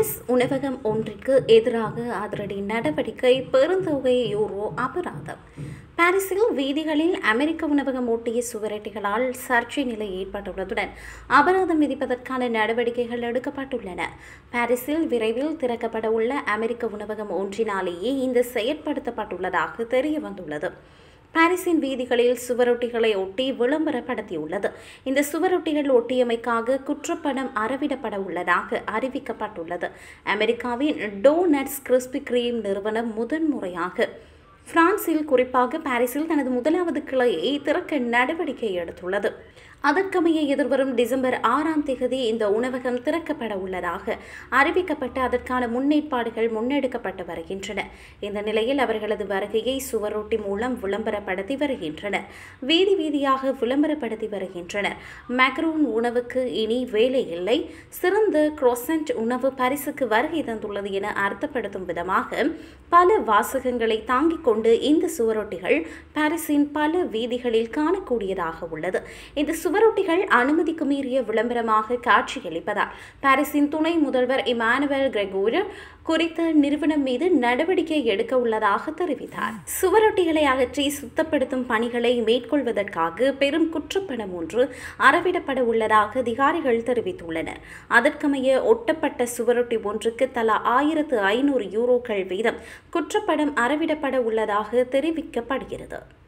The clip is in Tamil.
பாரிஸ் உணவகம் ஒன்றிற்கு எதிராக அதிரடி நடவடிக்கை பெருந்தொகை யூரோ அபராதம் பாரிஸில் வீதிகளில் அமெரிக்க உணவகம் ஒட்டிய சுவரொட்டிகளால் சர்ச்சை நிலை ஏற்பட்டுள்ளதுடன் அபராதம் விதிப்பதற்கான நடவடிக்கைகள் எடுக்கப்பட்டுள்ளன பாரிஸில் விரைவில் திறக்கப்பட உள்ள அமெரிக்க உணவகம் ஒன்றினாலேயே இந்த செயற்படுத்தப்பட்டுள்ளதாக தெரிய வந்துள்ளது பாரிஸின் வீதிகளில் சுவரொட்டிகளை ஒட்டி விளம்பரப்படுத்தியுள்ளது இந்த சுவரொட்டிகள் ஒட்டியமைக்காக குற்றப்பணம் அறவிடப்பட உள்ளதாக அறிவிக்கப்பட்டுள்ளது அமெரிக்காவின் டோனட்ஸ் கிறிஸ்பி கிரீம் நிறுவனம் முதன்முறையாக பிரான்சில் குறிப்பாக பாரிஸில் தனது முதலாவது கிளையை திறக்க நடவடிக்கை எடுத்துள்ளது அதற்கமைய எதிர்வரும் டிசம்பர் ஆறாம் தேதி இந்த உணவகம் திறக்கப்பட உள்ளதாக அறிவிக்கப்பட்டு அதற்கான முன்னேற்பாடுகள் முன்னெடுக்கப்பட்டு வருகின்றன இந்த நிலையில் அவர்களது வருகையை சுவரொட்டி மூலம் விளம்பரப்படுத்தி வருகின்றனர் வீதி வீதியாக விளம்பரப்படுத்தி வருகின்றனர் மேக்ரூன் உணவுக்கு இனி வேலை இல்லை சிறந்த குரோசன்ட் உணவு பரிசுக்கு வருகை தந்துள்ளது என அர்த்தப்படுத்தும் விதமாக பல வாசகங்களை தாங்கிக் கொண்டு இந்த சுவரொட்டிகள் பாரிஸின் பல வீதிகளில் காணக்கூடியதாக உள்ளது இந்த சுவரொட்டிகள் அனுமதிக்கு மீறிய விளம்பரமாக காட்சியளிப்பதால் பாரிஸின் துணை முதல்வர் இமானுவேல் கிரெகோர் குறித்த நிறுவனம் மீது நடவடிக்கை எடுக்க உள்ளதாக தெரிவித்தார் சுவரொட்டிகளை அகற்றி சுத்தப்படுத்தும் பணிகளை மேற்கொள்வதற்காக பெரும் குற்றப்பணம் ஒன்று அறவிடப்பட உள்ளதாக அதிகாரிகள் தெரிவித்துள்ளனர் அதற்கமைய ஒட்டப்பட்ட சுவரொட்டி ஒன்றுக்கு தலா ஆயிரத்து ஐநூறு யூரோக்கள் வீதம் குற்றப்படம் அறவிடப்பட உள்ளதாக தெரிவிக்கப்படுகிறது